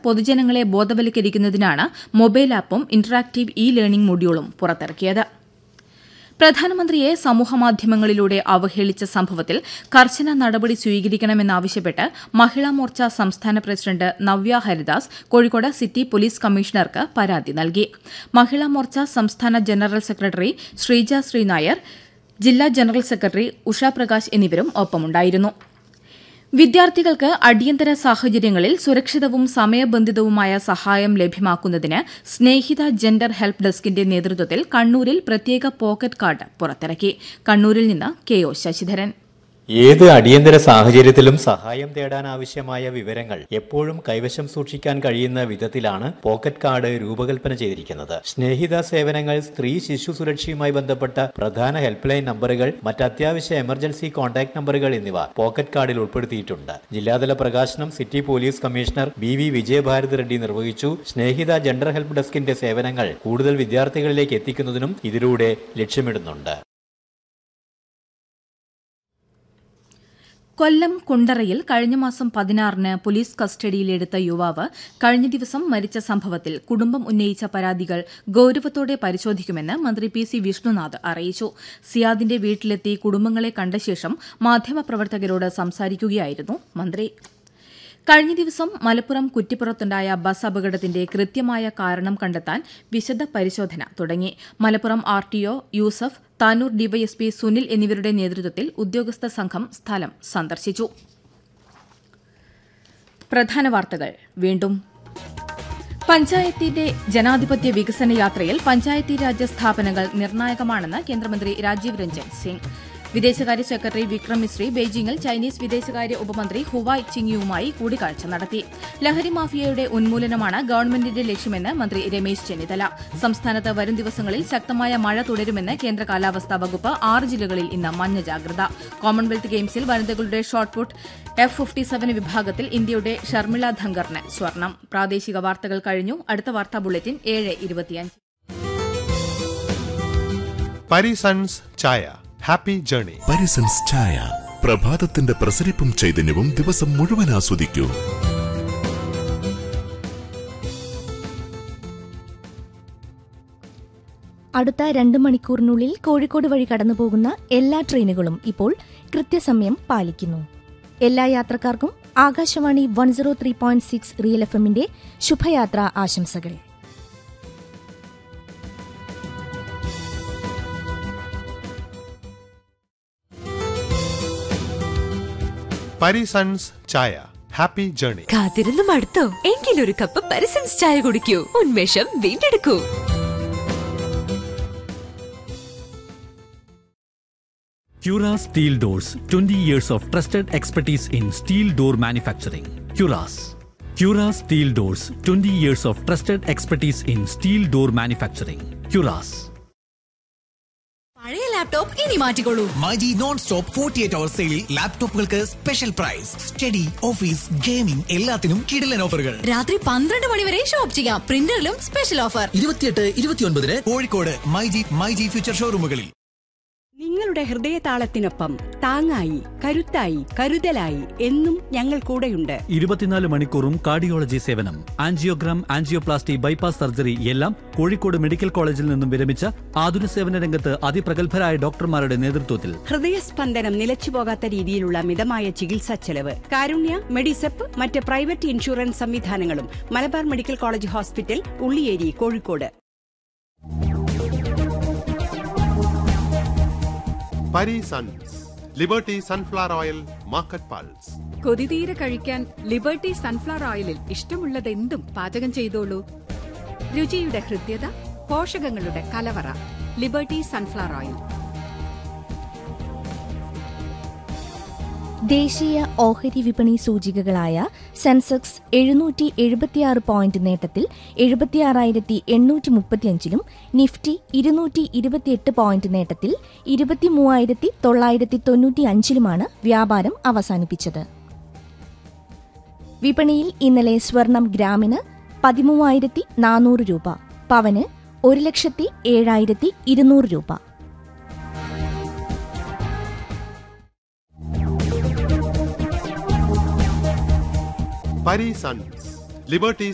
പൊതുജനങ്ങളെ ബോധവൽക്കരിക്കുന്നതിനാണ് മൊബൈൽ ആപ്പും ഇന്ററാക്ടീവ് ഇ ലേണിംഗ് മൊഡ്യൂളും പുറത്തിറക്കിയത് പ്രധാനമന്ത്രിയെ സമൂഹമാധ്യമങ്ങളിലൂടെ അവഹേളിച്ച സംഭവത്തിൽ കർശന നടപടി സ്വീകരിക്കണമെന്നാവശ്യപ്പെട്ട് മഹിളാ മോർച്ച സംസ്ഥാന president Navya Haridas Kozhikode city police കമ്മീഷണർക്ക് പരാതി നൽകി മഹിളാ മോർച്ച സംസ്ഥാന ജനറൽ സെക്രട്ടറി ശ്രീജ ശ്രീനായർ ജില്ലാ ജനറൽ സെക്രട്ടറി ഉഷ പ്രകാശ് എന്നിവരും ഒപ്പമുണ്ടായിരുന്നു വിദ്യാർത്ഥികൾക്ക് അടിയന്തര സാഹചര്യങ്ങളിൽ സുരക്ഷിതവും സമയബന്ധിതവുമായ സഹായം ലഭ്യമാക്കുന്നതിന് സ്നേഹിത ജെൻഡർ ഹെൽപ്പ് ഡെസ്കിന്റെ നേതൃത്വത്തിൽ കണ്ണൂരിൽ പ്രത്യേക പോക്കറ്റ് കാർഡ് പുറത്തിറക്കി കണ്ണൂരിൽ നിന്ന് കെ ഒ ശശിധരൻ ഏത് അടിയന്തര സാഹചര്യത്തിലും സഹായം തേടാൻ ആവശ്യമായ വിവരങ്ങൾ എപ്പോഴും കൈവശം സൂക്ഷിക്കാൻ കഴിയുന്ന വിധത്തിലാണ് പോക്കറ്റ് കാർഡ് രൂപകൽപ്പന ചെയ്തിരിക്കുന്നത് സ്നേഹിത സേവനങ്ങൾ സ്ത്രീ ശിശു സുരക്ഷയുമായി ബന്ധപ്പെട്ട പ്രധാന ഹെൽപ്പ് ലൈൻ നമ്പറുകൾ മറ്റ് അത്യാവശ്യ എമർജൻസി കോൺടാക്ട് നമ്പറുകൾ എന്നിവ പോക്കറ്റ് കാർഡിൽ ഉൾപ്പെടുത്തിയിട്ടുണ്ട് ജില്ലാതല പ്രകാശനം city police commissioner B V Vijayabharathi Reddy നിർവഹിച്ചു സ്നേഹിത ജെൻഡർ ഹെൽപ്പ് ഡെസ്കിന്റെ സേവനങ്ങൾ കൂടുതൽ വിദ്യാർത്ഥികളിലേക്ക് എത്തിക്കുന്നതിനും ഇതിലൂടെ ലക്ഷ്യമിടുന്നുണ്ട് കൊല്ലം കുണ്ടറയിൽ കഴിഞ്ഞ മാസം പതിനാറിന് പോലീസ് കസ്റ്റഡിയിലെടുത്ത യുവാവ് കഴിഞ്ഞ ദിവസം മരിച്ച സംഭവത്തിൽ കുടുംബം ഉന്നയിച്ച പരാതികൾ ഗൌരവത്തോടെ പരിശോധിക്കുമെന്ന് മന്ത്രി പി സി വിഷ്ണുനാഥ് അറിയിച്ചു സിയാദിന്റെ വീട്ടിലെത്തി കുടുംബങ്ങളെ കണ്ട ശേഷം മാധ്യമപ്രവർത്തകരോട് സംസാരിക്കുകയായിരുന്നു മന്ത്രി കഴിഞ്ഞ ദിവസം മലപ്പുറം കുറ്റിപ്പുറത്തുണ്ടായ ബസ് അപകടത്തിന്റെ കൃത്യമായ കാരണം കണ്ടെത്താൻ വിശദ പരിശോധന തുടങ്ങി Malappuram R T O Yusuf Tanur DYSP Sunil എന്നിവരുടെ നേതൃത്വത്തിൽ ഉദ്യോഗസ്ഥ സംഘം സ്ഥലം സന്ദർശിച്ചു പ്രധാന വാർത്തകൾ വീണ്ടും പഞ്ചായത്തിന്റെ ജനാധിപത്യ വികസന യാത്രയിൽ പഞ്ചായത്തി രാജ് സ്ഥാപനങ്ങൾ നിർണായകമാണെന്ന് കേന്ദ്രമന്ത്രി രാജീവ് രഞ്ജൻ സിംഗ് വിദേശകാര്യ സെക്രട്ടറി വിക്രം മിശ്രി ബെയ്ജിംഗിൽ ചൈനീസ് വിദേശകാര്യ ഉപമന്ത്രി ഹുവായ് ചിങ്യുവുമായി കൂടിക്കാഴ്ച നടത്തി ലഹരി മാഫിയയുടെ ഉന്മൂലനമാണ് ഗവൺമെന്റിന്റെ ലക്ഷ്യമെന്ന് മന്ത്രി രമേശ് ചെന്നിത്തല സംസ്ഥാനത്ത് വരും ദിവസങ്ങളിൽ ശക്തമായ മഴ തുടരുമെന്ന് കേന്ദ്ര കാലാവസ്ഥാ വകുപ്പ് ആറ് ജില്ലകളിൽ ഇന്ന് മഞ്ഞ ജാഗ്രത കോമൺവെൽത്ത് ഗെയിംസിൽ വനിതകളുടെ ഷോട്ട്പുട്ട് എഫ് ഫിഫ്റ്റി സെവൻ വിഭാഗത്തിൽ ഇന്ത്യയുടെ ഷർമിള ധങ്കറിന് സ്വർണം പ്രാദേശിക വാർത്തകൾ കഴിഞ്ഞു അടുത്ത വാർത്താ ബുള്ളറ്റിൻ ഏഴ് ഇരുപത്തിയഞ്ച് പരിസൺസ് ചായ ഹാപ്പി ജേണി പരിസൻസ് ചായ പ്രഭാതത്തിന്റെ പ്രസരിപ്പും ചൈതന്യവും ദിവസം മുഴുവൻ ആസ്വദിക്കൂ അടുത്ത രണ്ട് മണിക്കൂറിനുള്ളിൽ കോഴിക്കോട് വഴി കടന്നുപോകുന്ന എല്ലാ ട്രെയിനുകളും ഇപ്പോൾ കൃത്യസമയം പാലിക്കുന്നു എല്ലാ യാത്രക്കാർക്കും Akashvani one zero three point six real F എമ്മിന്റെ ശുഭയാത്രാ ആശംസകൾ പരിസൺസ് ചായ ഹാപ്പി ജേണി കാത്തിരുന്ന് മടുത്തോ എങ്കിലൊരു കപ്പ് പരിസൻസ് ചായ കുടിക്കൂ ഉന്മേഷം വീണ്ടെടുക്കൂ Cura Steel Doors 20 years of trusted expertise in steel door manufacturing. Curas. Cura Steel Doors 20 years of trusted expertise in steel door manufacturing. Curas. പഴയ ലാപ്ടോപ്പ് ഇനി മാറ്റിക്കൊള്ളൂ MyG non stop forty eight hour സെയിലിൽ ലാപ്ടോപ്പുകൾക്ക് special price study office gaming എല്ലാത്തിനും കിടിലൻ ഓഫറുകൾ രാത്രി പന്ത്രണ്ട് മണി വരെ ഷോപ്പ് ചെയ്യാം പ്രിന്ററിലും സ്പെഷ്യൽ ഓഫർ ഇരുപത്തിയെട്ട് ഇരുപത്തിയൊൻപതിന് കോഴിക്കോട് മൈജി മൈജി ഫ്യൂച്ചർ ഷോറൂമുകളിൽ നിങ്ങളുടെ ഹൃദയതാളത്തിനൊപ്പം താങ്ങായി കരുത്തായി കരുതലായി എന്നും ഞങ്ങൾ കൂടെയുണ്ട് ഇരുപത്തിനാല് മണിക്കൂറും കാർഡിയോളജി സേവനം ആൻജിയോഗ്രാം ആൻജിയോപ്ലാസ്റ്റി ബൈപ്പാസ് സർജറി എല്ലാം കോഴിക്കോട് മെഡിക്കൽ കോളേജിൽ നിന്നും വിരമിച്ച ആതുര സേവന രംഗത്ത് അതിപ്രഗത്ഭരായ ഡോക്ടർമാരുടെ നേതൃത്വത്തിൽ ഹൃദയസ്പന്ദനം നിലച്ചു പോകാത്ത രീതിയിലുള്ള മിതമായ ചികിത്സാ ചെലവ് കാരുണ്യ മെഡിസെപ്പ് മറ്റ് പ്രൈവറ്റ് ഇൻഷുറൻസ് സംവിധാനങ്ങളും Malabar medical college hospital Ulliyeri Kozhikode Parisons Liberty sunflower oil market പാൾസ് കൊതിതീരെ കഴിക്കാൻ ലിബർട്ടി സൺഫ്ലവർ ഓയിലിൽ ഇഷ്ടമുള്ളതെന്തും പാചകം ചെയ്തോളൂ രുചിയുടെ ഹൃദ്യത പോഷകങ്ങളുടെ കലവറ ലിബർട്ടി സൺഫ്ലവർ ഓയിൽ ദേശീയ ഓഹരി വിപണി സൂചികകളായ സെൻസെക്സ് എഴുന്നൂറ്റി എഴുപത്തിയാറ് പോയിന്റ് നേട്ടത്തിൽ എഴുപത്തിയാറായിരത്തി എണ്ണൂറ്റി മുപ്പത്തിയഞ്ചിലും നിഫ്റ്റി ഇരുന്നൂറ്റി ഇരുപത്തിയെട്ട് പോയിന്റ് നേട്ടത്തിൽ ഇരുപത്തിമൂവായിരത്തി തൊള്ളായിരത്തി തൊണ്ണൂറ്റി അഞ്ചിലുമാണ് വ്യാപാരം അവസാനിപ്പിച്ചത് വിപണിയിൽ ഇന്നലെ സ്വർണം ഗ്രാമിന് പതിമൂവായിരത്തി നാനൂറ് രൂപ പവന് ഒരു ലക്ഷത്തി ഏഴായിരത്തി ഇരുന്നൂറ് രൂപ പരിസൺസ് ലിബർട്ടി